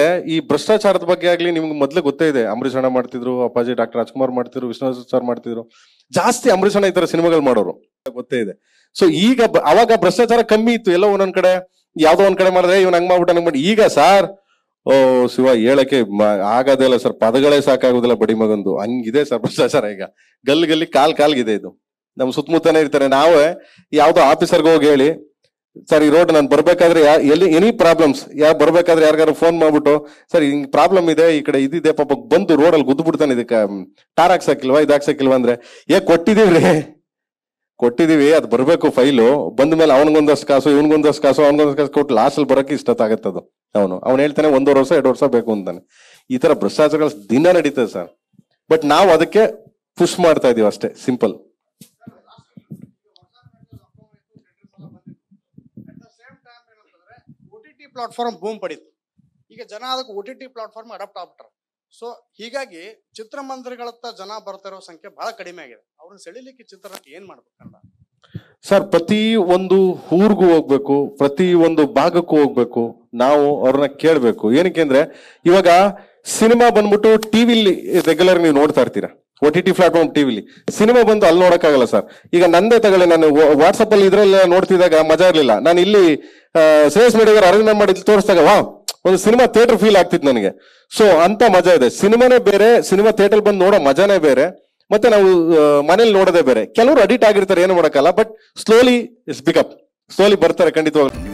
ಈ ಭ್ರಷ್ಟಾಚಾರದ ಬಗ್ಗೆ ಆಗ್ಲಿ ನಿಮ್ಗೆ ಮೊದ್ಲೇ ಗೊತ್ತೇ ಇದೆ ಅಂಬರೀಷ್ ಅಣ್ಣ ಮಾಡ್ತಿದ್ರು ಅಪ್ಪಾಜಿ ಡಾಕ್ಟರ್ ರಾಜ್ಕುಮಾರ್ ಮಾಡ್ತಿದ್ರು ವಿಶ್ವನಾಥ್ ಸರ್ ಮಾಡ್ತಿದ್ರು ಜಾಸ್ತಿ ಅಂಬರೀಷ್ ಅಣ್ಣ ಈ ತರ ಸಿನಿಮಾಗಳು ಮಾಡೋರು ಗೊತ್ತೇ ಇದೆ ಸೊ ಈಗ ಬ- ಅವಾಗ ಭ್ರಷ್ಟಾಚಾರ ಕಮ್ಮಿ ಇತ್ತು ಎಲ್ಲೋ ಒಂದೊಂದ್ ಕಡೆ ಯಾವ್ದೋ ಒಂದ್ ಕಡೆ ಮಾಡಿದ್ರೆ ಇವ್ನ ಹಂಗ್ ಮಾಡ್ಬಿಟ್ಟು ಹಂಗ್ ಮಾಡಿ ಈಗ ಸಾರ್ ಓ ಶಿವ ಹೇಳಕ್ಕೆ ಮ- ಆಗೋದೇ ಇಲ್ಲ ಸರ್ ಪದಗಳೇ ಸಾಕಾಗುದಿಲ್ಲ ಬಡಿ ಮಗಂದು ಹಂಗಿದೆ ಸರ್ ಭ್ರಷ್ಟಾಚಾರ ಈಗ ಗಲ್ಲಿ ಗಲ್ಲಿ ಕಾಲ್ ಕಾಲ್ಗಿದೆ ಇದು ನಮ್ ಸುತ್ತಮುತ್ತನೇ ಇರ್ತಾರೆ ನಾವೇ ಯಾವ್ದೋ ಆಫೀಸರ್ಗೆ ಹೋಗಿ ಹೇಳಿ ಸರ್ ಈ ರೋಡ್ ನಾನು ಬರ್ಬೇಕಾದ್ರೆ ಯಾ- ಎಲ್ಲಿ ಎನಿ ಪ್ರಾಬ್ಲಮ್ಸ್ ಯಾ ಬರ್ಬೇಕಾದ್ರೆ ಯಾರಿಗಾರು ಫೋನ್ ಮಾಡ್ಬಿಟ್ಟು ಸರ್ ಹಿಂಗ್ ಪ್ರಾಬ್ಲಮ್ ಇದೆ ಈ ಕಡೆ ಇದಿದೆ ಪಾಪ ಬಂದು ರೋಡಲ್ಲಿ ಗುದ್ದು ಬಿಡ್ತಾನೆ ಇದಕ್ಕೆ ಟಾರ್ ಹಾಕ್ಸಕ್ಕಿಲ್ವಾ ಇದು ಹಾಕ್ಸಕ್ಕಿಲ್ವಾ ಅಂದ್ರೆ ಏ ಕೊಟ್ಟಿದೀವ್ರಿ ಕೊಟ್ಟಿದೀವಿ ಅದು ಬರ್ಬೇಕು ಫೈಲು ಬಂದ ಮೇಲೆ ಅವನಿಗೊಂದಷ್ಟು ಕಾಸು ಇವನಿಗೊಂದಷ್ಟು ಕಾಸು ಅವನಿಗೊಂದಷ್ಟು ಕಾಸು ಕೊಟ್ಟು ಲಾಸ್ಟ್ ಅಲ್ಲಿ ಬರಕ್ಕೆ ಇಷ್ಟತ್ತಾಗತ್ತದು ಅವನು ಅವ್ನು ಹೇಳ್ತಾನೆ ಒಂದೂವರೆ ವರ್ಷ ಎರಡು ವರ್ಷ ಬೇಕು ಅಂತಾನೆ ಈ ತರ ಭ್ರಷ್ಟಾಚಾರಗಳು ದಿನ ನಡೀತದೆ ಸರ್ ಬಟ್ ನಾವು ಅದಕ್ಕೆ ಪುಷ್ ಮಾಡ್ತಾ ಇದೀವಿ ಅಷ್ಟೇ simple O T T platform boom ಪಡೀತು ಈಗ ಜನ ಅದಕ್ಕೆ O T T platform adapt ಆಗ್ಬಿಟ್ರ ಸೊ ಹೀಗಾಗಿ ಚಿತ್ರಮಂದಿರಗಳತ್ತ ಜನ ಬರ್ತಿರೋ ಸಂಖ್ಯೆ ಬಹಳ ಕಡಿಮೆ ಆಗಿದೆ ಅವ್ರನ್ನ ಸೆಳಿಲಿಕ್ಕೆ ಚಿತ್ರರಂಗ ಏನ್ ಮಾಡ್ಬೇಕಂತ ಸರ್ ಪ್ರತಿ ಒಂದು ಊರ್ಗೂ ಹೋಗ್ಬೇಕು ಪ್ರತಿ ಒಂದು ಭಾಗಕ್ಕೂ ಹೋಗ್ಬೇಕು ನಾವು ಅವ್ರನ್ನ ಕೇಳ್ಬೇಕು ಏನಕ್ಕೆ ಅಂದ್ರೆ ಇವಾಗ ಸಿನಿಮಾ ಬಂದ್ಬಿಟ್ಟು ಟಿವಿಲಿ ರೆಗ್ಯುಲರ್ ನೀವು ನೋಡ್ತಾ ಇರ್ತೀರಾ ಒ ಟಿ ಟಿ ಪ್ಲಾಟ್ಫಾರ್ಮ್ ಟಿವಿಲಿ ಸಿನಿಮಾ ಬಂದು ಅಲ್ಲಿ ನೋಡಕ್ಕಾಗಲ್ಲ ಸರ್ ಈಗ ನಂದೇ ತಗೊಳ್ಳಿ ನಾನು ವಾಟ್ಸಪ್ ಅಲ್ಲಿ ಇದ್ರಲ್ಲಿ ನೋಡ್ತಿದ್ದಾಗ ಮಜಾ ಇರ್ಲಿಲ್ಲ ನಾನು ಇಲ್ಲಿ ಶ್ರೇಯಸ್ ಮೇಡಿಗರ್ ಅರೇಂಜ್ ಮಾಡಿ ಇಲ್ಲಿ ತೋರಿಸಿದಾಗ ವಾ ಒಂದು ಸಿನಿಮಾ ಥಿಯೇಟರ್ ಫೀಲ್ ಆಗ್ತಿತ್ತು ನನಗೆ ಸೊ ಅಂತ ಮಜಾ ಇದೆ ಸಿನಿಮಾನೇ ಬೇರೆ ಸಿನಿಮಾ ಥಿಯೇಟರ್ ಬಂದು ನೋಡೋ ಮಜಾನೇ ಬೇರೆ ಮತ್ತೆ ನಾವು ಮನೇಲಿ ನೋಡೋದೇ ಬೇರೆ ಕೆಲವರು ಅಡಿಟ್ ಆಗಿರ್ತಾರೆ ಏನು ಮಾಡಕ್ಕಲ್ಲ but slowly it's pickup slowly ಬರ್ತಾರೆ ಖಂಡಿತವಾಗ್ಲೂ